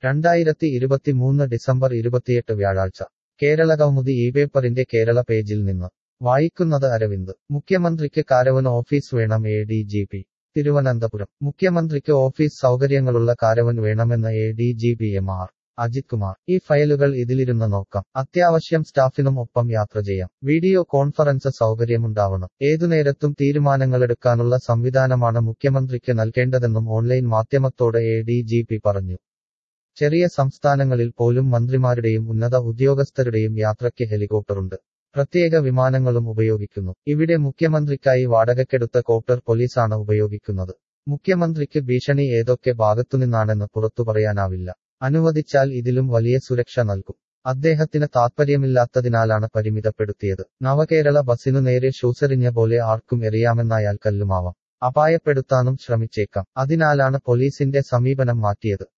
രണ്ടായിരത്തി ഇരുപത്തിമൂന്ന് ഡിസംബർ ഇരുപത്തിയെട്ട് വ്യാഴാഴ്ച കേരള കൗമുദി ഈ പേപ്പറിന്റെ കേരള പേജിൽ നിന്ന് വായിക്കുന്നത് അരവിന്ദ് മുഖ്യമന്ത്രിക്ക് കാരവൻ ഓഫീസ് വേണം A D G P Thiruvananthapuram മുഖ്യമന്ത്രിക്ക് ഓഫീസ് സൗകര്യങ്ങളുള്ള കാരവൻ വേണമെന്ന് A D G P M R Ajith Kumar ഈ ഫയലുകൾ ഇതിലിരുന്ന് നോക്കാം അത്യാവശ്യം സ്റ്റാഫിനും ഒപ്പം യാത്ര ചെയ്യാം വീഡിയോ കോൺഫറൻസ് സൗകര്യമുണ്ടാവണം ഏതുനേരത്തും തീരുമാനങ്ങളെടുക്കാനുള്ള സംവിധാനമാണ് മുഖ്യമന്ത്രിക്ക് നൽകേണ്ടതെന്നും ഓൺലൈൻ മാധ്യമത്തോട് എ ഡി ജി പി പറഞ്ഞു ചെറിയ സംസ്ഥാനങ്ങളിൽ പോലും മന്ത്രിമാരുടെയും ഉന്നത ഉദ്യോഗസ്ഥരുടെയും യാത്രയ്ക്ക് ഹെലികോപ്റ്ററുണ്ട് പ്രത്യേക വിമാനങ്ങളും ഉപയോഗിക്കുന്നു ഇവിടെ മുഖ്യമന്ത്രിക്കായി വാടകയ്ക്കെടുത്ത കോപ്റ്റർ പോലീസാണ് ഉപയോഗിക്കുന്നത് മുഖ്യമന്ത്രിക്ക് ഭീഷണി ഏതൊക്കെ ഭാഗത്തുനിന്നാണെന്ന് പുറത്തു പറയാനാവില്ല അനുവദിച്ചാൽ ഇതിലും വലിയ സുരക്ഷ നൽകും അദ്ദേഹത്തിന് താത്പര്യമില്ലാത്തതിനാലാണ് പരിമിതപ്പെടുത്തിയത് നവകേരള ബസിനു നേരെ ഷൂസെറിഞ്ഞ പോലെ ആർക്കും എറിയാമെന്നായാൽ കല്ലുമാവാം അപായപ്പെടുത്താനും ശ്രമിച്ചേക്കാം അതിനാലാണ് പോലീസിന്റെ സമീപനം മാറ്റിയത്